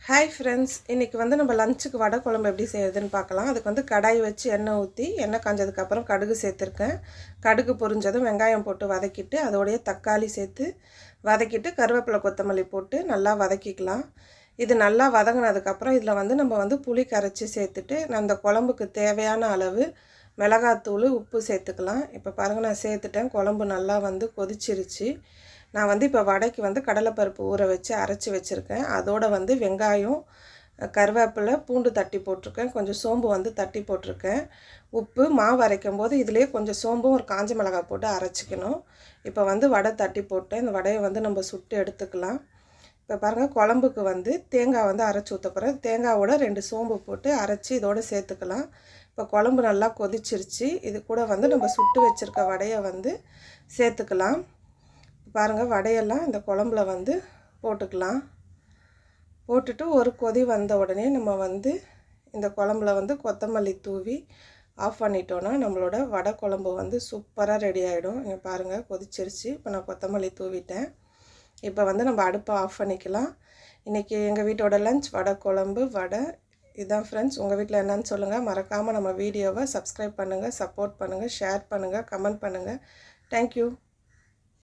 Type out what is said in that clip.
hi friends இன்றைக்கி வந்து நம்ம லஞ்சுக்கு வடை குழம்பு எப்படி செய்யறதுன்னு பார்க்கலாம் அதுக்கு வந்து கடாய் வச்சு எண்ணெய் ஊற்றி எண்ணெய் காஞ்சதுக்கப்புறம் கடுகு சேர்த்துருக்கேன் கடுகு பொரிஞ்சதும் வெங்காயம் போட்டு வதக்கிட்டு அதோடைய தக்காளி சேர்த்து வதக்கிட்டு கருவேப்பிலை கொத்தமல்லி போட்டு நல்லா வதக்கிக்கலாம் இது நல்லா வதங்கினதுக்கப்புறம் இதில் வந்து நம்ம வந்து புளி கரைச்சி சேர்த்துட்டு அந்த குழம்புக்கு தேவையான அளவு மிளகாத்தூள் உப்பு சேர்த்துக்கலாம் இப்போ பாருங்கள் நான் சேர்த்துட்டேன் குழம்பு நல்லா வந்து கொதிச்சிருச்சு நான் வந்து இப்போ வடைக்கு வந்து கடலைப்பருப்பு ஊற வச்சு அரைச்சி வச்சுருக்கேன் அதோடு வந்து வெங்காயம் கருவேப்பிலை பூண்டு தட்டி போட்டிருக்கேன் கொஞ்சம் சோம்பு வந்து தட்டி போட்டிருக்கேன் உப்பு மாவு அரைக்கும் போது இதுலேயே கொஞ்சம் சோம்பும் ஒரு காஞ்ச மிளகாய் போட்டு அரைச்சிக்கணும் இப்போ வந்து வடை தட்டி போட்டு இந்த வடையை வந்து நம்ம சுட்டு எடுத்துக்கலாம் இப்போ பாருங்கள் குழம்புக்கு வந்து தேங்காய் வந்து அரைச்சி ஊற்றப்போகிறேன் தேங்காவோட ரெண்டு சோம்பு போட்டு அரைச்சி இதோடு சேர்த்துக்கலாம் இப்போ குழம்பு நல்லா கொதிச்சிருச்சு இது கூட வந்து நம்ம சுட்டு வச்சுருக்க வடையை வந்து சேர்த்துக்கலாம் பாருங்கள் வடையெல்லாம் இந்த குழம்புல வந்து போட்டுக்கலாம் போட்டுட்டு ஒரு கொதி வந்த உடனே நம்ம வந்து இந்த குழம்புல வந்து கொத்தமல்லி தூவி ஆஃப் பண்ணிட்டோன்னா நம்மளோட வடை குழம்பு வந்து சூப்பராக ரெடி ஆகிடும் இங்கே பாருங்கள் கொதிச்சிருச்சு இப்போ நான் கொத்தமல்லி தூவிட்டேன் இப்போ வந்து நம்ம அடுப்பை ஆஃப் பண்ணிக்கலாம் இன்றைக்கி எங்கள் வீட்டோட லஞ்ச் வடை குழம்பு வடை இதுதான் ஃப்ரெண்ட்ஸ் உங்கள் வீட்டில் என்னன்னு சொல்லுங்கள் மறக்காமல் நம்ம வீடியோவை சப்ஸ்கிரைப் பண்ணுங்கள் சப்போர்ட் பண்ணுங்கள் ஷேர் பண்ணுங்கள் கமெண்ட் பண்ணுங்கள் தேங்க்யூ